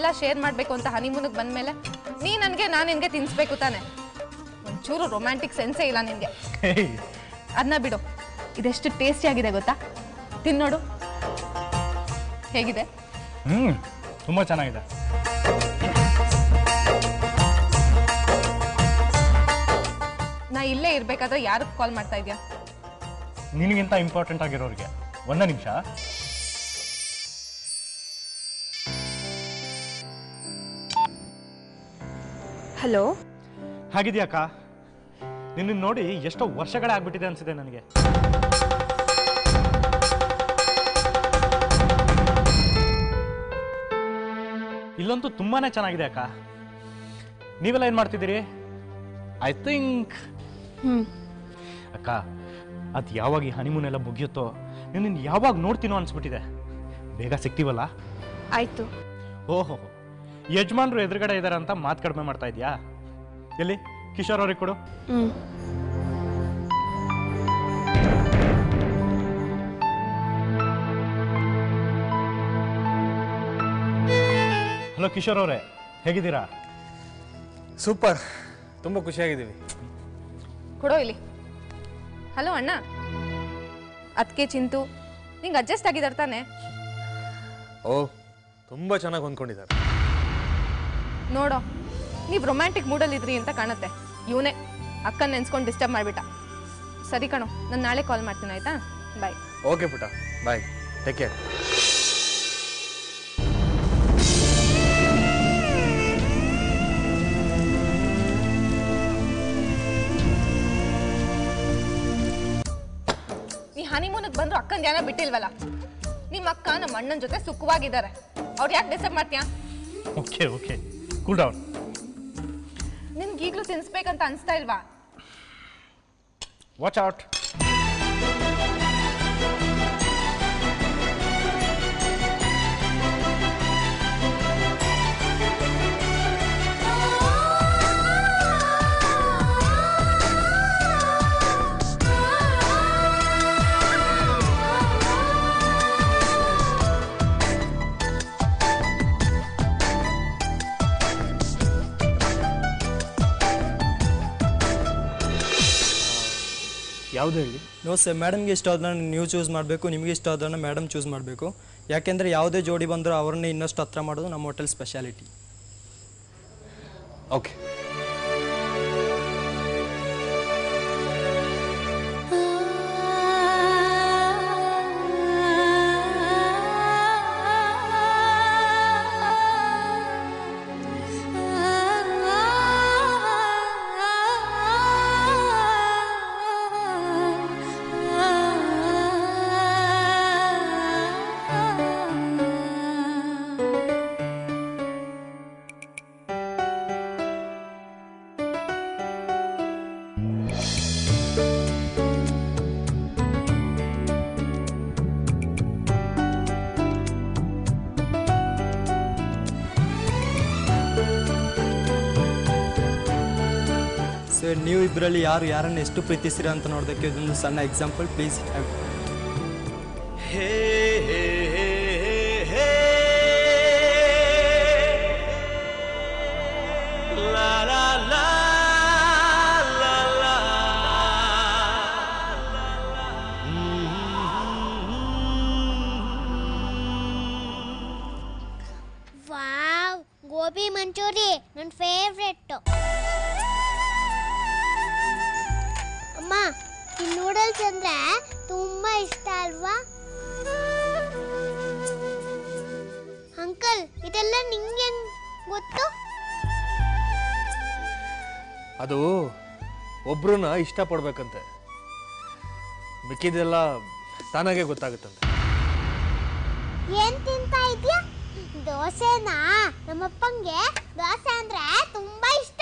ಎಲ್ಲ ಶೇರ್ ಮಾಡಬೇಕು ಅಂತ ಹನಿಮೂನಿಗೆ ಬಂದಮೇಲೆ ನೀ ನನಗೆ ನಾನು ನಿನಗೆ ತಿನ್ಸ್ಬೇಕು ತಾನೆ ಒಂಚೂರು ರೊಮ್ಯಾಂಟಿಕ್ ಸೆನ್ಸೇ ಇಲ್ಲ ನಿನಗೆ ಹೇಯ್ ಅದನ್ನ ಬಿಡು ಇದೆಷ್ಟು ಟೇಸ್ಟಿ ಆಗಿದೆ ಗೊತ್ತಾ ತಿನ್ನೋಡು ಹೇಗಿದೆ ಹ್ಞೂ ತುಂಬ ಚೆನ್ನಾಗಿದೆ ನಾ ಇಲ್ಲೇ ಇರ್ಬೇಕಾದ್ರೆ ಯಾರಿಗೆ ಕಾಲ್ ಮಾಡ್ತಾ ಇದೆಯಾ ನಿನಗಿಂತ ಇಂಪಾರ್ಟೆಂಟ್ ಆಗಿರೋರಿಗೆ ಒಂದೇ ನಿಮಿಷ ಹಲೋ ಹಾಗಿದ್ಯಾಕ ನಿನ್ನ ನೋಡಿ ಎಷ್ಟೋ ವರ್ಷಗಳೇ ಆಗ್ಬಿಟ್ಟಿದೆ ಅನ್ಸಿದೆ ನನಗೆ ಇಲ್ಲಂತೂ ತುಂಬಾನೇ ಚೆನ್ನಾಗಿದೆ ಅಕ್ಕ ನೀವೆಲ್ಲ ಏನು ಮಾಡ್ತಿದ್ದೀರಿ ಐ ಥಿಂಕ್ ಹ್ಞೂ ಅಕ್ಕ ಅದು ಯಾವಾಗ ಈ ಹನಿಮೂನ್ ಎಲ್ಲ ಮುಗಿಯುತ್ತೋ ನಿನ್ನ ಯಾವಾಗ ನೋಡ್ತೀನೋ ಅನ್ಸ್ಬಿಟ್ಟಿದೆ ಬೇಗ ಸಿಗ್ತೀವಲ್ಲ ಆಯಿತು ಓಹೋ ಯಜಮಾನ್ರು ಎದುರುಗಡೆ ಇದ್ದಾರೆ ಅಂತ ಮಾತು ಕಡಿಮೆ ಮಾಡ್ತಾ ಇದೆಯಾ ಎಲ್ಲಿ ಕಿಶೋರ್ ಅವ್ರಿಗೆ ಕೊಡು ಹ್ಞೂ ಹಲೋ ಕಿಶೋರ್ ಅವರೇ ಹೇಗಿದ್ದೀರಾ ಸೂಪರ್ ತುಂಬ ಖುಷಿಯಾಗಿದ್ದೀವಿ ಕೊಡೋ ಇಲ್ಲಿ ಹಲೋ ಅಣ್ಣ ಅದಕ್ಕೆ ಚಿಂತು ನಿಂಗೆ ಅಡ್ಜಸ್ಟ್ ಆಗಿದ್ದಾರೆ ತಾನೆ ಓ ತುಂಬ ಚೆನ್ನಾಗಿ ಹೊಂದ್ಕೊಂಡಿದ್ದಾರೆ ನೋಡೋ ನೀವು ರೊಮ್ಯಾಂಟಿಕ್ ಮೂಡಲ್ಲಿದ್ರಿ ಅಂತ ಕಾಣುತ್ತೆ ಇವನೇ ಅಕ್ಕನ ನೆನ್ಸ್ಕೊಂಡು ಡಿಸ್ಟರ್ಬ್ ಮಾಡಿಬಿಟ್ಟ ಸರಿ ಕಣೋ ನಾನು ನಾಳೆ ಕಾಲ್ ಮಾಡ್ತೀನಿ ಆಯ್ತಾ ಬಾಯ್ ಓಕೆ ಪುಟ ಬಾಯ್ ಟೇಕ್ ಕೇರ್ ನೀ ಹನಿಮೂನಿಗೆ ಬಂದ್ರು ಅಕ್ಕನ ಧ್ಯಾನ ಬಿಟ್ಟಿಲ್ವಲ್ಲ ನಿಮ್ಮ ಅಕ್ಕ ನಮ್ಮ ಅಣ್ಣನ ಜೊತೆ ಸುಖವಾಗಿದ್ದಾರೆ ಅವ್ರು ಯಾಕೆ ಡಿಸ್ಟರ್ಬ್ ಮಾಡ್ತೀಯಾ ಓಕೆ ಓಕೆ ಕೂಲ್ ಡೌನ್ ನಿನ್ಗೆ ಈಗಲೂ ತಿನ್ಸ್ಬೇಕಂತ ಅನಿಸ್ತಾ ಇಲ್ವಾ ವಾಚ್ ಔಟ್ ಯಾವ್ದು ಹೇಳಿ ನೋ ಸರ್ ಮೇಡಮ್ಗೆ ಇಷ್ಟ ಆದನ್ನ ನೀವು ಚೂಸ್ ಮಾಡಬೇಕು ನಿಮಗೆ ಇಷ್ಟ ಆದನ್ನ ಮೇಡಮ್ ಚೂಸ್ ಮಾಡಬೇಕು ಯಾಕೆಂದರೆ ಯಾವುದೇ ಜೋಡಿ ಬಂದರೂ ಅವ್ರನ್ನೇ ಇನ್ನಷ್ಟು ಹತ್ರ ಮಾಡೋದು ನಮ್ಮ ಹೋಟೆಲ್ ಸ್ಪೆಷಾಲಿಟಿ ಓಕೆ ಸರ್ ನೀವು ಇಬ್ಬರಲ್ಲಿ ಯಾರು ಯಾರನ್ನು ಎಷ್ಟು ಪ್ರೀತಿಸ್ತೀರಾ ಅಂತ ನೋಡೋದಕ್ಕೆ ಇದೊಂದು ಸಣ್ಣ example please wow gobi manchurian ನನ್ನ ಫೇವ್ರೆಟ್ಟು ಅಮ್ಮ ಈ ನೂಡಲ್ಸ್ ಅಂದ್ರೆ ತುಂಬಾ ಇಷ್ಟ ಅಲ್ವಾ ಅಂಕಲ್ ಇದೆಲ್ಲ ನಿಂಗೆ ಗೊತ್ತು ಅದು ಒಬ್ರನ್ನ ಇಷ್ಟಪಡ್ಬೇಕಂತೆ ಮಿಕ್ಕಿದೆಲ್ಲ ತಾನಾಗೆ ಗೊತ್ತಾಗುತ್ತಂತೆ ಏನ್ ತಿಂತಾ ಇದ್ಯಾ ದೋಸೆನಾ ನಮ್ಮಪ್ಪಂಗೆ ದೋಸೆ ಅಂದ್ರೆ ತುಂಬಾ ಇಷ್ಟ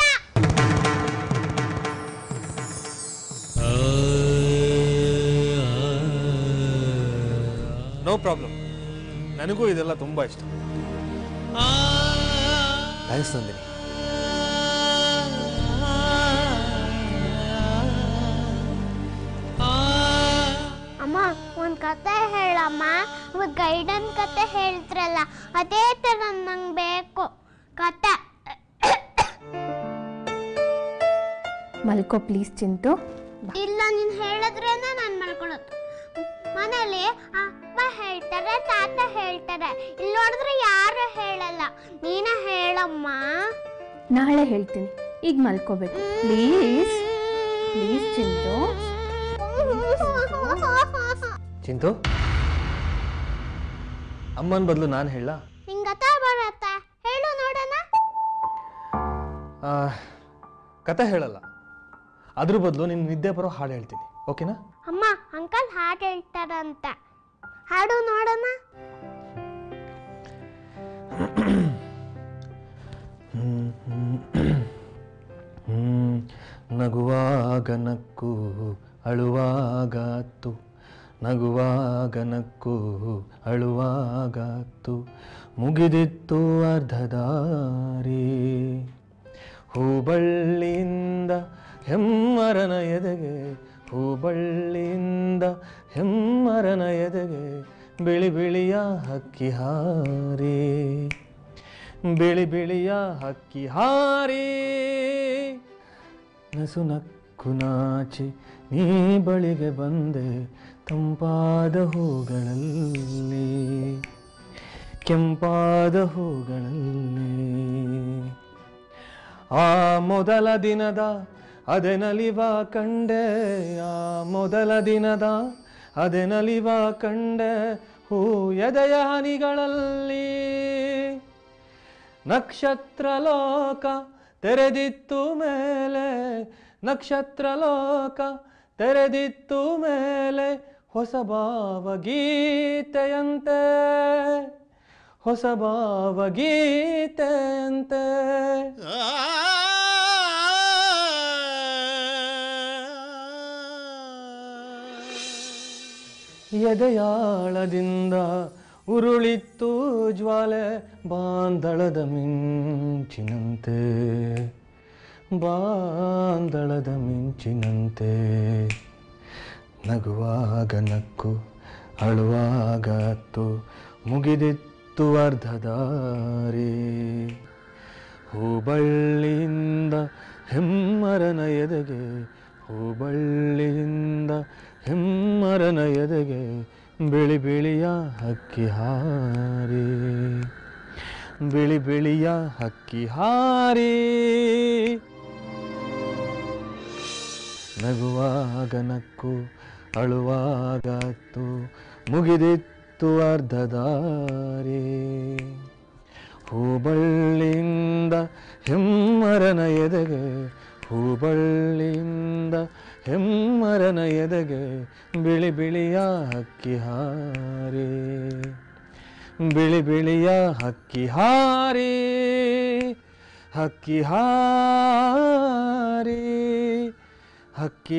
ನೋ ಪ್ರಾಬ್ಲಮ್ ನನಗೂ ಇದೆಲ್ಲ ತುಂಬ ಇಷ್ಟ ಥ್ಯಾಂಕ್ಸ್ ನಂದಿನಿ ಅಮ್ಮ ಒಂದ್ ಕತೆ ಹೇಳಮ್ಮ ಗೈಡನ್ ಕತೆ ಹೇಳ್ತ್ರಲ್ಲ ಅದೇ ತರ ನಂಗೆ ಬೇಕು ಮಲ್ಕೋ ಪ್ಲೀಸ್ ಚಿಂಟು ಇಲ್ಲ ನೀನ್ ಹೇಳಿದ್ರೇನೆ ನಾನು ಮಲ್ಕೊಳ್ಳೋದು ಮನೇಲಿ ಅಪ್ಪ ಹೇಳ್ತಾರೆ ತಾತ ಹೇಳ್ತಾರೆ ಇಲ್ಲಿ ನೋಡಿದ್ರೆ ಯಾರು ಹೇಳಲ್ಲ ನೀನೇ ಹೇಳಮ್ಮ ನಾಳೆ ಹೇಳ್ತೀನಿ ಈಗ ಮಲ್ಕೋಬೇಕು ಪ್ಲೀಸ್ ಪ್ಲೀಸ್ ಚಿಂಟು ಚಿಂತು ಅಮ್ಮನ ಬದಲು ನಾನು ಹೇಳ ನಿಂಗ್ ಗತ ಬರತ್ತ ಹೇಳು ನೋಡೋಣ ಕತೆ ಹೇಳಲ್ಲ ಅದ್ರ ಬದಲು ನಿನ್ನ ನಿದ್ದೆ ಬರೋ ಹಾಡು ಹೇಳ್ತೀನಿ ಓಕೆನಾ ಅಮ್ಮ ಅಂಕಲ್ ಹಾಡು ಹೇಳ್ತಾರಂತ ಹಾಡು ನೋಡೋಣ ಹ್ಮ್. ನಗುವಾಗ ನಕ್ಕು ಅಳುವಾಗ ಅತ್ತು ನಗುವಾಗ ನಕ್ಕು ಅಳುವಾಗ ಅತ್ತು ಮುಗಿದಿತ್ತು ಅರ್ಧ ದಾರಿ ಹೂಬಳ್ಳಿಯಿಂದ ಹೆಮ್ಮರನ ಎದೆಗೆ ಹೂಬಳ್ಳಿಯಿಂದ ಹೆಮ್ಮರನ ಎದೆಗೆ ಬಿಳಿ ಬಿಳಿಯ ಹಕ್ಕಿ ಹಾರಿ ಬಿಳಿ ಬಿಳಿಯ ಹಕ್ಕಿ ಹಾರಿ ನಸು ನಕ್ಕು ನಾಚಿ ನೀ ಬಳಿಗೆ ಬಂದೆ ತಂಪಾದ ಹೂಗಳಲ್ಲಿ ಕೆಂಪಾದ ಹೂಗಳಲ್ಲಿ ಆ ಮೊದಲ ದಿನದ ಅದೆ ನಲಿವ ಕಂಡೆ ಆ ಮೊದಲ ದಿನದ ಅದೆ ನಲಿವ ಕಂಡೆ ಹೂ ಎದೆಯ ಹನಿಗಳಲ್ಲಿ ನಕ್ಷತ್ರ ಲೋಕ ತೆರೆದಿತ್ತು ಮೇಲೆ ನಕ್ಷತ್ರ ಲೋಕ ತೆರೆದಿತ್ತು ಮೇಲೆ ಹೊಸ ಭಾವಗೀತೆಯಂತೆ ಹೊಸ ಭಾವಗೀತೆಯಂತೆ ಎದೆಯಾಳದಿಂದ ಉರುಳಿತ್ತು ಜ್ವಾಲೆ ಬಾಂದಳದ ಮಿಂಚಿನಂತೆ ಬಾಂದಳದ ಮಿಂಚಿನಂತೆ ನಗುವಾಗ ನಕ್ಕು ಅಳುವಾಗ ಅತ್ತು ಮುಗಿದಿತ್ತು ಅರ್ಧ ದಾರಿ ಹೂಬಳ್ಳಿಯಿಂದ ಹೆಮ್ಮರನ ಎದೆಗೆ ಹೂಬಳ್ಳಿಯಿಂದ ಹೆಮ್ಮರನ ಎದೆಗೆ ಬಿಳಿ ಬಿಳಿಯ ಹಕ್ಕಿ ಹಾರಿ ಬಿಳಿ ಬಿಳಿಯ ಹಕ್ಕಿ ಹಾರಿ ನಗುವಾಗ ನಕ್ಕು ಅಳುವಾಗ ಅತ್ತು ಮುಗಿದಿತ್ತು ಅರ್ಧ ದಾರಿ ಹೂಬಳ್ಳಿಯಿಂದ ಹೆಮ್ಮರನ ಎದೆಗೆ ಹೂಬಳ್ಳಿಯಿಂದ ಹೆಮ್ಮರನ ಎದೆಗೆ ಬಿಳಿ ಬಿಳಿಯ ಹಕ್ಕಿ ಹಾರಿ ಬಿಳಿ ಬಿಳಿಯ ಹಕ್ಕಿ ಹಾರಿ ಹಕ್ಕಿ ಹಾರಿ ಹಕ್ಕಿ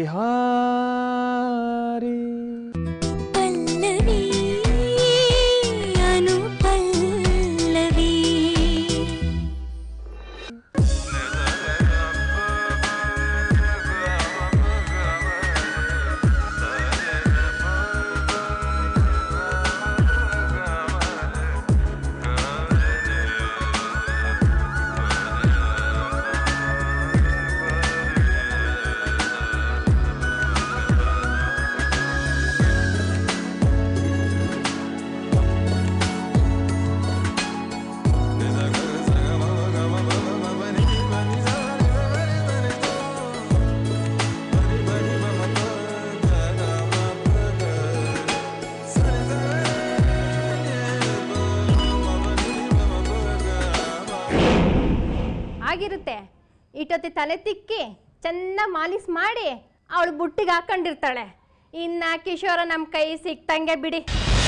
ಹಾರಿ ಪಲ್ಲವಿ ಅನುಪಲ್ಲವಿ ಆಗಿರುತ್ತೆ ಇಟ್ಟೊತ್ತಿ ತಲೆ ತಿಕ್ಕಿ ಚೆನ್ನಾಗಿ ಮಾಲಿಸ್ ಮಾಡಿ ಅವಳು ಬುಟ್ಟಿಗೆ ಹಾಕೊಂಡಿರ್ತಾಳೆ ಇನ್ನ ಕಿಶೋರ ನಮ್ಮ ಕೈ ಸಿಕ್ತಂಗೆ ಬಿಡಿ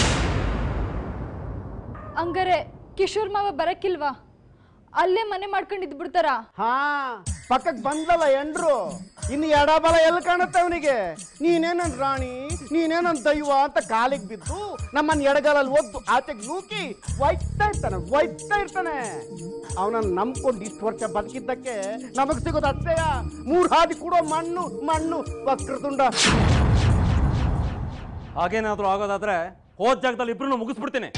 ಹಂಗಾರೆ ಕಿಶೋರ್ ಮಾವ ಬರಕ್ಕಿಲ್ವಾ ಅಲ್ಲೇ ಮನೆ ಮಾಡ್ಕೊಂಡಿದ್ ಬಿಡ್ತಾರ ಹಾ ಪಕ್ಕಕ್ಕೆ ಬಂದಲ್ಲ ಎಂಡ್ರು ಇನ್ನು ಎಡಬಲ ಎಲ್ಲಿ ಕಾಣುತ್ತೆ ಅವನಿಗೆ ನೀನೇ ನನ್ ರಾಣಿ ನೀನೇ ನನ್ ದೈವ ಅಂತ ಕಾಲಿಗೆ ಬಿದ್ದು ನಮ್ಮನ್ನ ಎಡಗಾಲಲ್ಲಿ ಒದ್ದು ಆಚೆಗೆ ನೂಕಿ ಒಯ್ತಾ ಇರ್ತಾನೆ ಒಯ್ತಾ ಇರ್ತಾನೆ ಅವನನ್ನ ನಂಬ್ಕೊಂಡು ಇಷ್ಟು ವರ್ಷ ಬದುಕಿದ್ದಕ್ಕೆ ನಮಗ್ ಸಿಗೋದು ಅಷ್ಟೇಯ ಮೂರ್ ಹಾದಿ ಕೂಡೋ ಮಣ್ಣು ಮಣ್ಣು ವಕ್ರತುಂಡ ಹಾಗೇನಾದ್ರೂ ಆಗೋದಾದ್ರೆ ಹೋದ ಜಾಗದಲ್ಲಿ ಇಬ್ರು ಮುಗಿಸ್ಬಿಡ್ತೀನಿ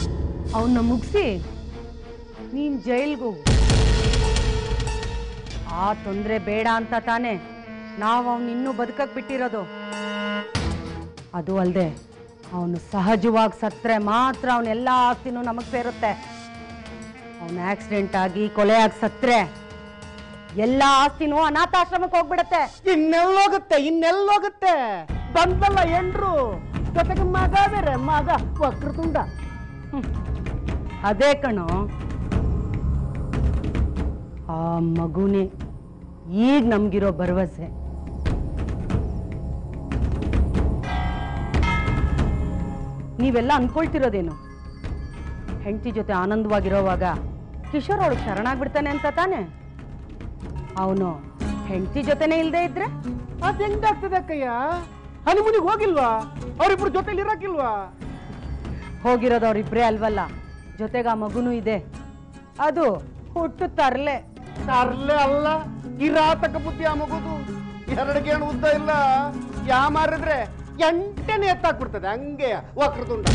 ಅವನ್ನ ಮುಗಿಸಿ ನೀನ್ ಜೈಲ್ಗೆ ಹೋಗು ಆ ತೊಂದರೆ ಬೇಡ ಅಂತ ತಾನೇ ನಾವು ಅವನು ಇನ್ನೂ ಬದುಕಕ್ಕೆ ಬಿಟ್ಟಿರೋದು ಅದು ಅಲ್ಲದೆ ಅವನು ಸಹಜವಾಗಿ ಸತ್ತರೆ ಮಾತ್ರ ಅವನೆಲ್ಲ ಆಸ್ತಿನೂ ನಮಗೆ ಸೇರುತ್ತೆ ಅವನು ಆಕ್ಸಿಡೆಂಟ್ ಆಗಿ ಕೊಲೆ ಆಗಿ ಸತ್ತರೆ ಎಲ್ಲ ಆಸ್ತಿನೂ ಅನಾಥಾಶ್ರಮಕ್ಕೆ ಹೋಗ್ಬಿಡತ್ತೆ ಇನ್ನೆಲ್ಲೋಗುತ್ತೆ ಇನ್ನೆಲ್ಲೋಗುತ್ತೆ ಬಂದಲ್ಲ ಎಂಡ್ರು ಜೊತೆಗೆ ಮಗ ಬೇರೆ ಮಗ ವಕ್ರತುಂಡ ಅದೇ ಕಣೋ ಆ ಮಗುನೇ ಈಗ ನಮ್ಗಿರೋ ಭರವಸೆ ನೀವೆಲ್ಲ ಅನ್ಕೊಳ್ತಿರೋದೇನು ಹೆಂಡತಿ ಜೊತೆ ಆನಂದವಾಗಿರೋವಾಗ ಕಿಶೋರ್ ಅವಳಿಗೆ ಶರಣಾಗ್ಬಿಡ್ತಾನೆ ಅಂತ ತಾನೆ ಅವನು ಹೆಂಡತಿ ಜೊತೆನೇ ಇಲ್ಲದೆ ಇದ್ರೆ ಅದ್ ಹೆಂಗಾಗ್ತದೆ ಅಕ್ಕಯ್ಯ ಹನಿಮುನಿಗೆ ಹೋಗಿಲ್ವಾ ಅವ್ರಿಬ್ರು ಜೊತೆಲಿ ಇರಕ್ಕಿಲ್ವಾ ಹೋಗಿರೋದು ಅವ್ರಿಬ್ರೇ ಅಲ್ವಲ್ಲ ಜೊತೆಗೆ ಆ ಮಗುನೂ ಇದೆ ಅದು ಹುಟ್ಟು ತರ್ಲೆ ತರ್ಲೆ ಅಲ್ಲ ಕಿರಾತಕ ಬುದ್ಧಿ ಆ ಮಗುದು ಎರಡು ಗೇಣು ಉದ್ದ ಇಲ್ಲ ಯಾ ಮಾರಿದ್ರೆ ಎಂಟನೇ ಎತ್ತಾಕ್ಬಿಡ್ತದೆ ಹಂಗೆ ವಕ್ರತುಂಡ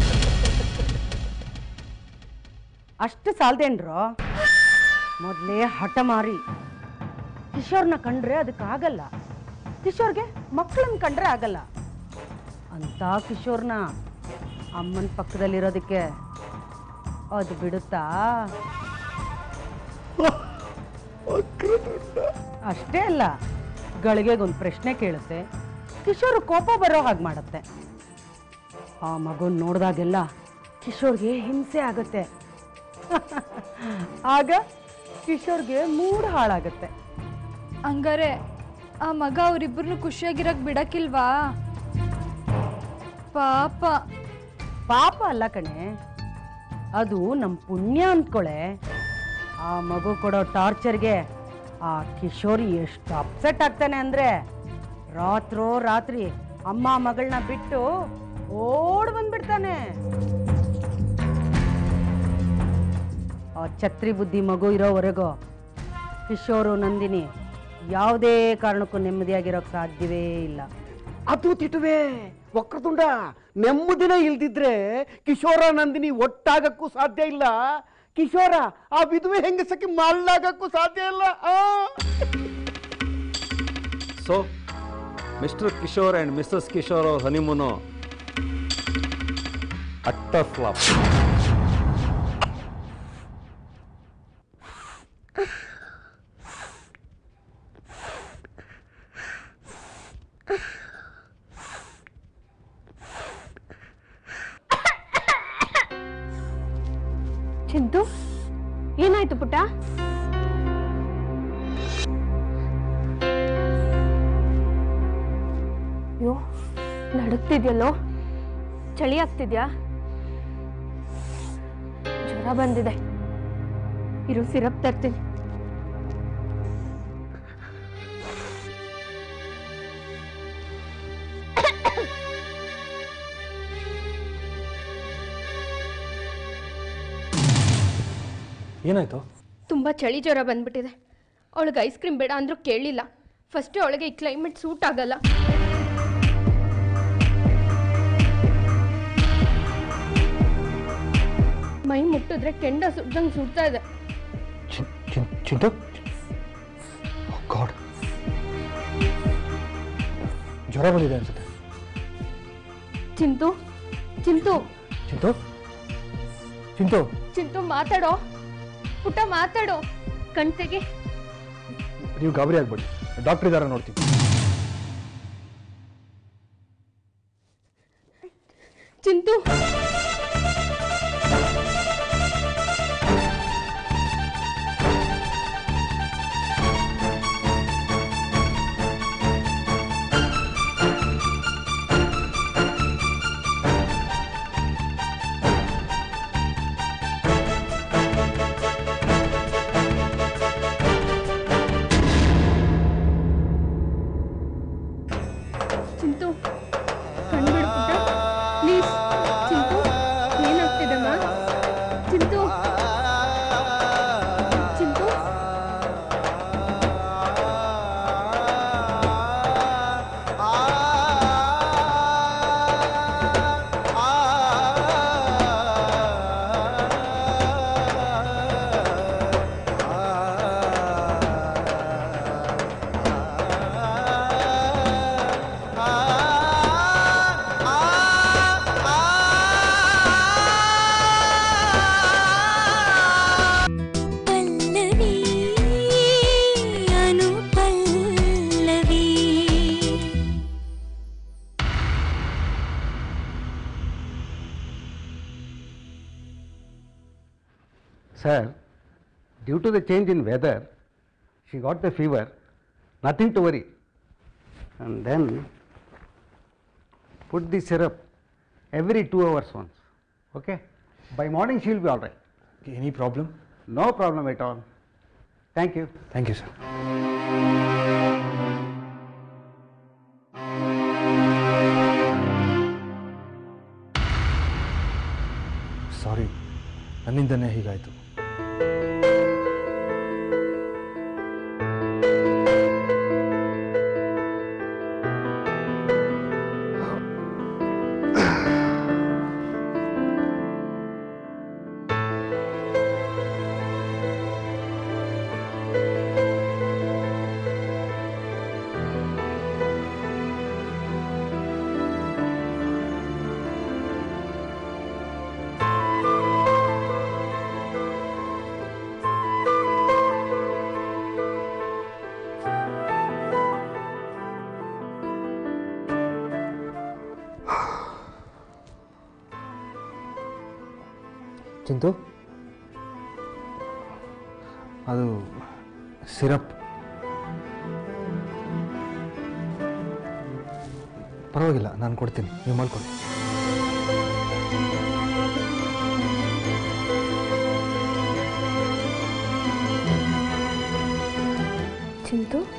ಅಷ್ಟು ಸಾಲ್ದೇನ್ರೋ ಮೊದಲೇ ಹಠ ಮಾರಿ ಕಿಶೋರ್ನ ಕಂಡ್ರೆ ಅದಕ್ಕಾಗಲ್ಲ ಕಿಶೋರ್ಗೆ ಮಕ್ಕಳನ್ನ ಕಂಡ್ರೆ ಆಗಲ್ಲ ಅಂತ ಕಿಶೋರ್ನ ಅಮ್ಮನ ಪಕ್ಕದಲ್ಲಿರೋದಕ್ಕೆ ಅದು ಬಿಡುತ್ತಾ ಅಷ್ಟೇ ಅಲ್ಲ ಗಳಿಗೆಗೊಂದು ಪ್ರಶ್ನೆ ಕೇಳುತ್ತೆ ಕಿಶೋರ್ ಕೋಪ ಬರೋ ಹಾಗೆ ಮಾಡುತ್ತೆ ಆ ಮಗುನ್ ನೋಡಿದಾಗೆಲ್ಲ ಕಿಶೋರ್ಗೆ ಹಿಂಸೆ ಆಗುತ್ತೆ ಆಗ ಕಿಶೋರ್ಗೆ ಮೂಡ್ ಹಾಳಾಗುತ್ತೆ ಹಂಗಾರೆ ಆ ಮಗ ಅವರಿಬ್ಬರನ್ನು ಖುಷಿಯಾಗಿರಕ್ ಬಿಡಕ್ಕಿಲ್ವಾ ಪಾಪ ಪಾಪ ಅಲ್ಲ ಕಣೆ ಅದು ನಮ್ಮ ಪುಣ್ಯ ಅಂದ್ಕೊಳೆ ಆ ಮಗು ಕೊಡೋ ಟಾರ್ಚರ್ಗೆ ಆ ಕಿಶೋರಿ ಎಷ್ಟು ಅಪ್ಸೆಟ್ ಆಗ್ತಾನೆ ಅಂದ್ರೆ ರಾತ್ರೋ ರಾತ್ರಿ ಅಮ್ಮ ಮಗಳನ್ನ ಬಿಟ್ಟು ಓಡ್ ಬಂದ್ಬಿಡ್ತಾನೆ ಆ ಛತ್ರಿ ಬುದ್ಧಿ ಮಗು ಇರೋವರೆಗೂ ಕಿಶೋರು ನಂದಿನಿ ಯಾವುದೇ ಕಾರಣಕ್ಕೂ ನೆಮ್ಮದಿಯಾಗಿರೋಕ್ ಸಾಧ್ಯವೇ ಇಲ್ಲ ಅದು ತಿಟುವೆ ವಕ್ರತುಂಡ ನೆಮ್ಮದಿನೇ ಇಲ್ದಿದ್ರೆ ಕಿಶೋರ ನಂದಿನಿ ಒಟ್ಟಾಗಕ್ಕೂ ಸಾಧ್ಯ ಇಲ್ಲ ಕಿಶೋರ ಆ ವಿಧವೆ ಹೆಂಗಸಕ್ಕೆ ಮಳ್ಳಾಗಕ್ಕೂ ಸಾಧ್ಯ ಇಲ್ಲ ಆ so mister Kishore and missus Kishore ಅವ್ರ ಹನಿಮೂನು ಅಟ್ಟರ್ ಫ್ಲಾಪ್ ಚಿಂತು ಏನಾಯ್ತು ಪುಟ್ಟ ಅಯ್ಯೋ ನಡುಗ್ತಿದ್ಯಲ್ಲೋ ಚಳಿ ಆಗ್ತಿದ್ಯಾ ಜ್ವರ ಬಂದಿದೆ ಇರು ಸಿರಪ್ ತರ್ತೀನಿ ಏನಾಯ್ತು ತುಂಬ ಚಳಿ ಜ್ವರ ಬಂದ್ಬಿಟ್ಟಿದೆ ಅವಳಿಗೆ ಐಸ್ ಕ್ರೀಮ್ ಬೇಡ ಅಂದ್ರೂ ಕೇಳಲಿಲ್ಲ ಫಸ್ಟೇ ಅವಳಿಗೆ ಈ ಕ್ಲೈಮೇಟ್ ಸೂಟ್ ಆಗಲ್ಲ ಮೈ ಮುಟ್ಟಿದ್ರೆ ಕೆಂಡ ಸುಡ್ದಂಗೆ ಸುಡ್ತಾ ಇದೆ ಚಿಂಟು ಗಾಡ್ ಜ್ವರ ಬಂದಿದೆ ಅನ್ಸುತ್ತೆ ಚಿಂತು ಚಿಂತು ಚಿಂಟು ಚಿಂಟು ಚಿಂತು ಮಾತಾಡೋ ಪುಟ್ಟ ಮಾತಾಡೋ ಕಣ್ತೆಗೆ ನೀವು ಗಾಬರಿ ಆಗ್ಬೇಡಿ ಡಾಕ್ಟರ್ ಇದಾರ ನೋಡ್ತೀನಿ ಚಿಂತು ಚಿಂತು ಕಣ್ಬಿಡು ಪುಟ್ಟ please Chintu Sir, due to the change in weather, she got the fever. Nothing to worry. And then put the syrup every two hours once. Okay? By morning she will be all right. Any problem? No problem at all. Thank you. Thank you, sir. Sorry ನನ್ನಿಂದನೇ ಹೀಗಾಯಿತು ಚಿಂತು ಅದು syrup ಪರವಾಗಿಲ್ಲ ನಾನು ಕೊಡ್ತೀನಿ ನೀವು ಮಾಡ್ಕೊಳ್ಳಿ ಚಿಂತು